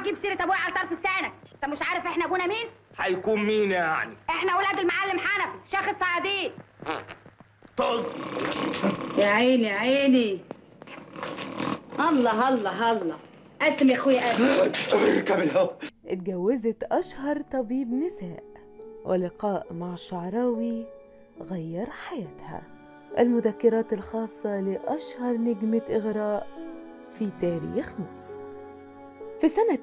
تجيب سيره ابويا على طرف لسانك انت مش عارف احنا ابونا مين هيكون مين يعني احنا اولاد المعلم حنفي شيخ الصيادين طز يا عيني يا عيني الله الله الله قسم يا اخويا قسم كامل اهو اتجوزت أشهر طبيب نساء ولقاء مع الشعراوي غير حياتها المذكرات الخاصة لأشهر نجمة إغراء في تاريخ مصر في سنة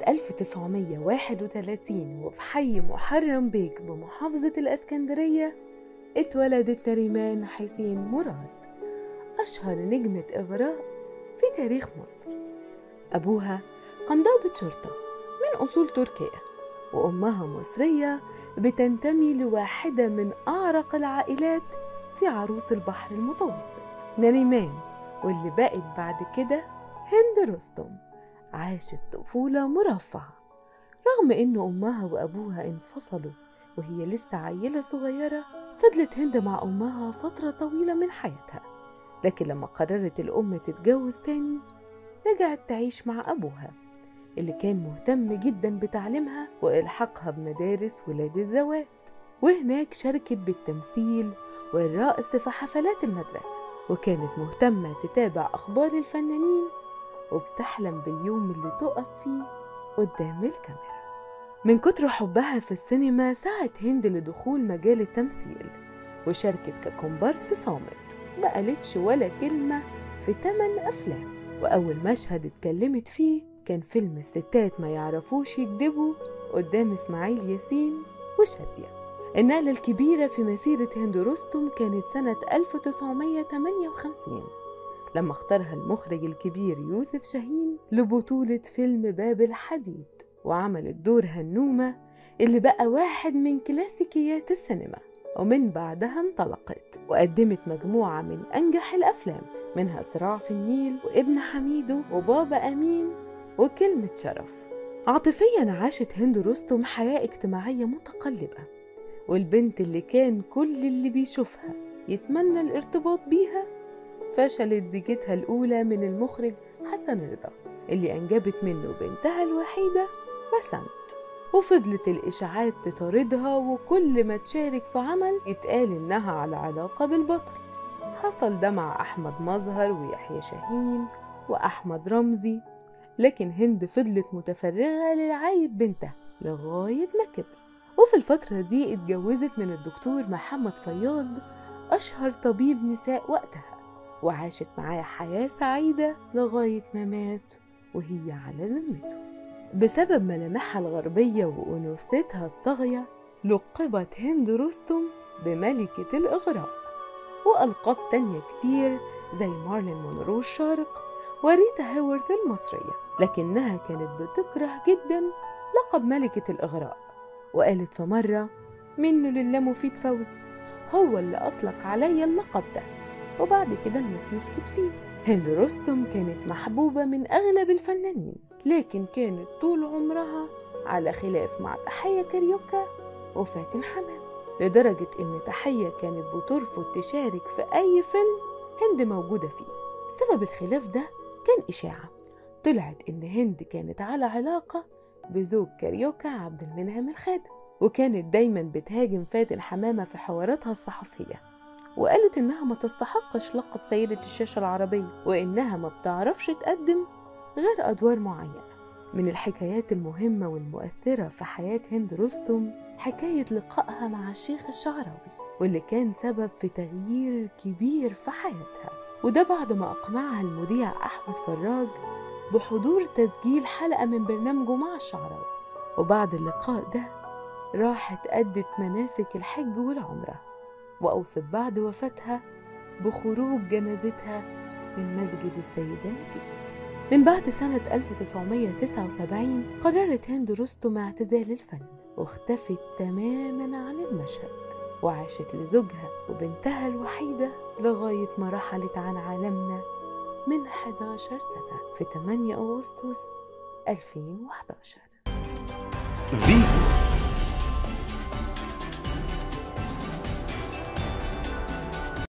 1931 وفي حي محرم بيك بمحافظة الإسكندرية اتولدت نريمان حسين مراد أشهر نجمة إغراء في تاريخ مصر أبوها كان ضابط شرطة من أصول تركية وأمها مصرية بتنتمي لواحدة من أعرق العائلات في عروس البحر المتوسط نريمان واللي بقت بعد كده هند رستم عاشت طفولة مرفهة رغم إن أمها وأبوها انفصلوا وهي لسه عيلة صغيرة فضلت هند مع أمها فترة طويلة من حياتها لكن لما قررت الأم تتجوز تاني رجعت تعيش مع أبوها اللي كان مهتم جدا بتعليمها وإلحاقها بمدارس ولاد الذوات وهناك شاركت بالتمثيل والرقص في حفلات المدرسة وكانت مهتمة تتابع أخبار الفنانين وبتحلم باليوم اللي تقف فيه قدام الكاميرا من كتر حبها في السينما سعت هند لدخول مجال التمثيل وشاركت ككومبارس صامت ما قالتش ولا كلمة في تمن أفلام وأول مشهد اتكلمت فيه كان فيلم الستات ما يعرفوش يكذبوا قدام إسماعيل ياسين وشادية النقلة الكبيرة في مسيرة هند رستم كانت سنة 1958 لما اختارها المخرج الكبير يوسف شاهين لبطولة فيلم باب الحديد وعملت دور هنومة اللي بقى واحد من كلاسيكيات السينما ومن بعدها انطلقت وقدمت مجموعة من أنجح الأفلام منها صراع في النيل وابن حميدو وبابا أمين وكلمة شرف عاطفيا عاشت هند رستم حياة اجتماعية متقلبة والبنت اللي كان كل اللي بيشوفها يتمنى الارتباط بيها فشلت ضيجتها الأولى من المخرج حسن رضا اللي أنجبت منه بنتها الوحيدة بسنت وفضلت الإشاعات تطاردها وكل ما تشارك في عمل يتقال إنها على علاقة بالبطل حصل ده مع أحمد مظهر ويحيى شاهين وأحمد رمزي لكن هند فضلت متفرغة لرعاية بنتها لغاية ما كبر وفي الفترة دي اتجوزت من الدكتور محمد فياض أشهر طبيب نساء وقتها وعاشت معاه حياة سعيدة لغاية ما مات وهي على ذمته بسبب ملامحها الغربية وأنوثتها الطاغية لقبت هند رستم بملكة الإغراء وألقاب تانية كتير زي مارلين مونرو الشارق وريتا هاورد المصرية لكنها كانت بتكره جدا لقب ملكة الإغراء وقالت في مرة منه لله مفيد فوزي هو اللي أطلق عليا اللقب ده وبعد كده الناس مسكت فيه هند رستم كانت محبوبة من أغلب الفنانين لكن كانت طول عمرها على خلاف مع تحية كاريوكا وفاتن حمام لدرجة إن تحية كانت بترفض تشارك في أي فيلم هند موجودة فيه سبب الخلاف ده كان إشاعة طلعت إن هند كانت على علاقة بزوج كاريوكا عبد المنعم الخادم وكانت دايما بتهاجم فاتن حمامة في حواراتها الصحفية وقالت إنها ما تستحقش لقب سيدة الشاشة العربية وإنها ما بتعرفش تقدم غير أدوار معينة من الحكايات المهمة والمؤثرة في حياة هند رستم حكاية لقائها مع الشيخ الشعراوي واللي كان سبب في تغيير كبير في حياتها وده بعد ما أقنعها المذيع أحمد فراج بحضور تسجيل حلقة من برنامجه مع الشعراوي وبعد اللقاء ده راحت أدت مناسك الحج والعمرة وأوصت بعد وفاتها بخروج جنازتها من مسجد السيدة نفيسة من بعد سنة 1979 قررت هند رستم اعتزال الفن واختفت تماما عن المشهد وعاشت لزوجها وبنتها الوحيدة لغاية ما رحلت عن عالمنا من 11 سنة في 8 أغسطس 2011 فيتو